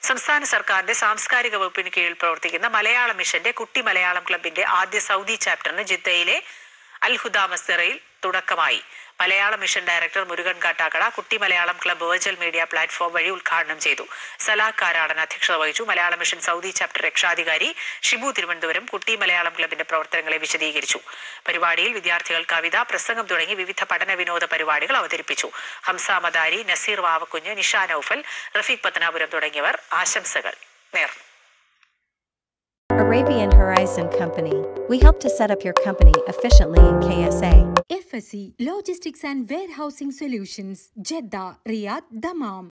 സംസ്ഥാന സർക്കാരിന്റെ സാംസ്കാരിക വകുപ്പിന് കീഴിൽ പ്രവർത്തിക്കുന്ന മലയാള മിഷന്റെ കുട്ടി മലയാളം ക്ലബിന്റെ ആദ്യ സൗദി ചാപ്റ്ററിന് ജിദ്ദയിലെ അൽഹുദ മസ്തിറയിൽ തുടക്കമായി മലയാള മിഷൻ ഡയറക്ടർ മുരുകൻ കാട്ടാക്കട കുട്ടി Malayalam club virtual media platform വഴി ഉദ്ഘാടനം ചെയ്തു സലാഹ് കാരാടൻ അധ്യക്ഷത വഹിച്ചു മലയാള മിഷൻ സൗദി ചാപ്റ്റർ രക്ഷാധികാരി ഷിബു തിരുവനന്തപുരം കുട്ടി മലയാളം ക്ലബിന്റെ പ്രവർത്തനങ്ങളെ വിശദീകരിച്ചു പരിപാടിയിൽ വിദ്യാർത്ഥികൾ കവിത പ്രസംഗം തുടങ്ങി വിവിധ പഠന വിനോദ പരിപാടികൾ അവതരിപ്പിച്ചു ഹംസ മദാരി നസീർ വാവക്കുഞ്ഞ് നിഷ നൌഫൽ റഫീഖ് പത്തനാപുരം തുടങ്ങിയവർ ആശംസകൾ നേർന്നു Arabian Horizon Company. We help to set up your company efficiently in KSA. FSC Logistics and Warehousing Solutions, Jeddah, Riyadh, Dammam.